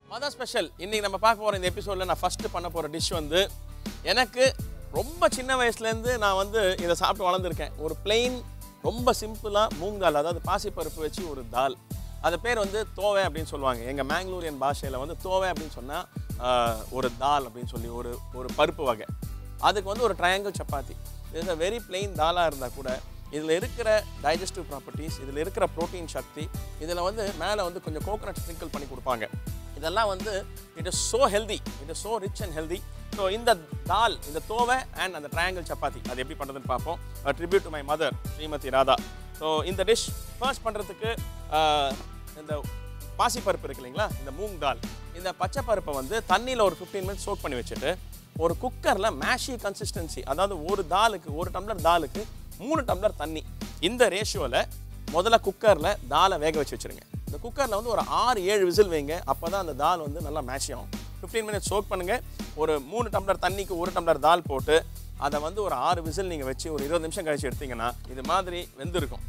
mother special இன்னைக்கு நம்ம பார்க்க போகிற இந்த எபிசோடில் நான் ஃபஸ்ட்டு பண்ண போகிற டிஷ் வந்து எனக்கு ரொம்ப சின்ன வயசுலேருந்து நான் வந்து இதை சாப்பிட்டு வளர்ந்துருக்கேன் ஒரு plain ரொம்ப சிம்பிளாக மூங்கால் அதாவது பாசிப்பருப்பு வச்சு ஒரு தால் அது பேர் வந்து தோவை அப்படின்னு சொல்லுவாங்க எங்கள் மேங்களூரியன் பாஷையில் வந்து தோவை அப்படின்னு சொன்னால் ஒரு தால் அப்படின்னு சொல்லி ஒரு ஒரு பருப்பு வகை அதுக்கு வந்து ஒரு ட்ரையாங்கிள் சப்பாத்தி இது வெரி plain தாலாக இருந்தால் கூட இதில் இருக்கிற டைஜஸ்டிவ் ப்ராப்பர்ட்டிஸ் இதில் இருக்கிற ப்ரோட்டீன் சக்தி இதில் வந்து மேலே வந்து கொஞ்சம் கோகனட் ஸ்ப்ரிங்கிள் பண்ணி கொடுப்பாங்க இதெல்லாம் வந்து it is so healthy it is so rich and healthy so இந்த தால் இந்த தோவை அண்ட் அந்த ட்ரையாங்கிள் சப்பாத்தி அது எப்படி பண்ணுறதுன்னு பார்ப்போம் tribute to my mother Shrimati Radha so இந்த டிஷ் ஃபர்ஸ்ட் பண்ணுறதுக்கு இந்த பாசிப்பருப்பு இருக்கு இல்லைங்களா இந்த மூங் தால் இந்த பச்சை பருப்பை வந்து தண்ணியில் ஒரு ஃபிஃப்டீன் மினிட்ஸ் சோக் பண்ணி வச்சுட்டு ஒரு குக்கரில் மேஷி கன்சிஸ்டன்சி அதாவது ஒரு தாலுக்கு ஒரு டம்ளர் தாலுக்கு மூணு டம்ளர் தண்ணி இந்த ரேஷியோவில் முதல்ல குக்கரில் தாலை வேக வச்சு வச்சுருங்க இந்த குக்கரில் வந்து ஒரு ஆறு ஏழு விசில் வைங்க அப்போ தான் அந்த தால் வந்து நல்லா மேஷ் ஆகும் ஃபிஃப்டீன் மினிட்ஸ் சோக் பண்ணுங்கள் ஒரு மூணு டம்ளர் தண்ணிக்கு ஒரு டம்ளர் தால் போட்டு அதை வந்து ஒரு ஆறு விசில் நீங்கள் வச்சு ஒரு இருபது நிமிஷம் கழிச்சு எடுத்தீங்கன்னா இது மாதிரி வெந்திருக்கும்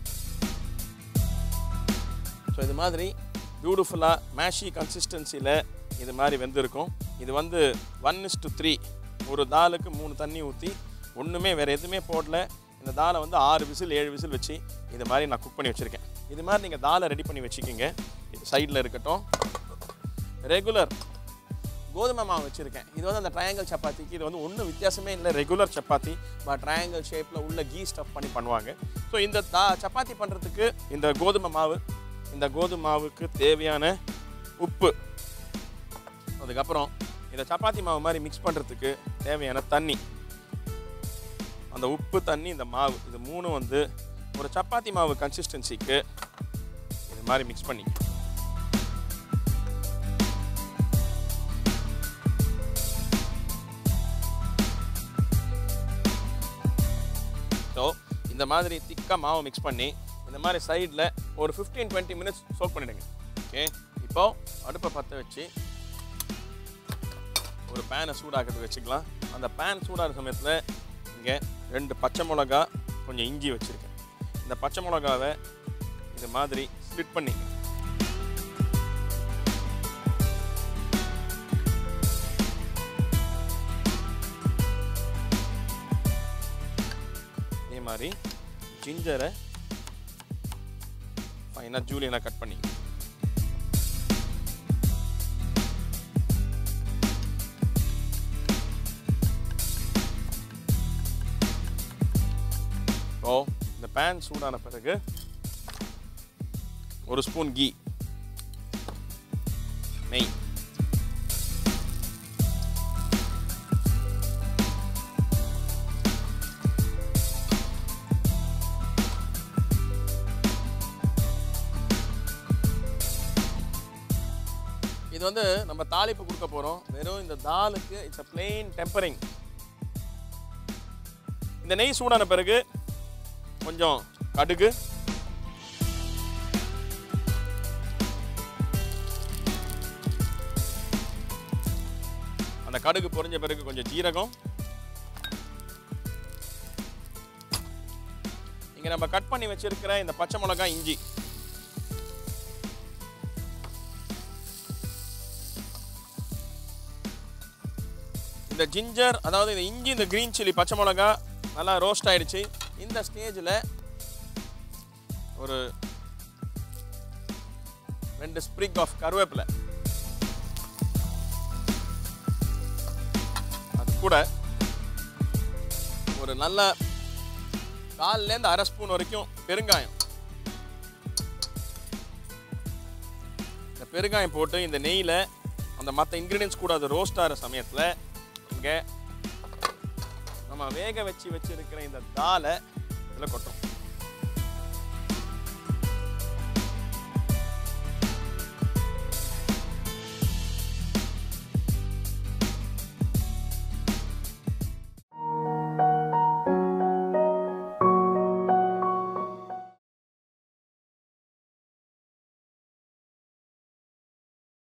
ஸோ இது மாதிரி பியூட்டிஃபுல்லாக மேஷி கன்சிஸ்டன்சியில் இது மாதிரி வெந்திருக்கும் இது வந்து ஒன் இஸ் டு த்ரீ ஒரு தாலுக்கு மூணு தண்ணி ஊற்றி ஒன்றுமே வேறு எதுவுமே போடல இந்த தாலை வந்து ஆறு விசில் ஏழு விசில் வச்சு இது மாதிரி நான் குக் பண்ணி வச்சுருக்கேன் இது மாதிரி நீங்கள் தாலை ரெடி பண்ணி வச்சுக்கிங்க இது சைடில் இருக்கட்டும் ரெகுலர் கோதுமை மாவு வச்சுருக்கேன் இது வந்து அந்த ட்ரையாங்கிள் சப்பாத்திக்கு இது வந்து ஒன்றும் வித்தியாசமே இல்லை ரெகுலர் சப்பாத்தி பட் ட்ரையாங்கிள் ஷேப்பில் உள்ள கீ ஸ்டஃப் பண்ணி பண்ணுவாங்க ஸோ இந்த தா சப்பாத்தி பண்ணுறதுக்கு இந்த கோதுமை மாவு இந்த கோதுமை மாவுக்கு தேவையான உப்பு அதுக்கப்புறம் இந்த சப்பாத்தி மாவு மாதிரி மிக்ஸ் பண்ணுறதுக்கு தேவையான தண்ணி அந்த உப்பு தண்ணி இந்த மாவு இது மூணும் வந்து ஒரு சப்பாத்தி மாவு கன்சிஸ்டன்சிக்கு இது மாதிரி மிக்ஸ் பண்ணி ஸோ இந்த மாதிரி திக்காக மாவு மிக்ஸ் பண்ணி இந்த மாதிரி சைடில் ஒரு ஃபிஃப்டீன் டுவெண்ட்டி மினிட்ஸ் சோக் பண்ணிடுங்க ஓகே இப்போ அடுப்பை பற்ற வச்சு ஒரு பேனை சூடாக்கிறதுக்கு வச்சுக்கலாம் அந்த பேன் சூடாகிற சமயத்தில் இங்கே ரெண்டு பச்சை மிளகா கொஞ்சம் இஞ்சி வச்சுருக்கேன் இந்த பச்சை மிளகாவை இது மாதிரி ஸ்ப்ளிட் பண்ணி இதே மாதிரி ஜிஞ்சரை ஃபைனாக ஜூலியனாக கட் பண்ணி ஸோ இந்த பேன் சூடான பிறகு ஒரு ஸ்பூன் கீ நெய் இது வந்து நம்ம தாளிப்பு கொடுக்க போகிறோம் வெறும் இந்த தாலுக்கு இட்ஸ் அ பிளெயின் டெம்பரிங் இந்த நெய் சூடான பிறகு கொஞ்சம் கடுகு அந்த கடுகு பொரிஞ்ச பிறகு கொஞ்சம் ஜீரகம் இங்க நம்ம கட் பண்ணி வச்சிருக்கிற இந்த பச்சை மிளகாய் இஞ்சி இந்த ஜிஞ்சர் அதாவது இந்த இஞ்சி இந்த கிரீன் சில்லி பச்சை மிளகா நல்லா ரோஸ்ட் ஆயிடுச்சு இந்த ஸ்டேஜில் ஒரு ரெண்டு ஸ்ப்ரிக் ஆஃப் கருவேப்பிலை அது கூட ஒரு நல்ல கால்லேருந்து அரை ஸ்பூன் வரைக்கும் பெருங்காயம் இந்த பெருங்காயம் போட்டு இந்த நெய்யில் அந்த மற்ற இன்க்ரீடியன்ஸ் கூட அது ரோஸ்ட் ஆகிற சமயத்தில் இங்கே நம்ம வேக வச்சு வச்சிருக்கிற இந்த தாலை இதில் கொட்டுறோம்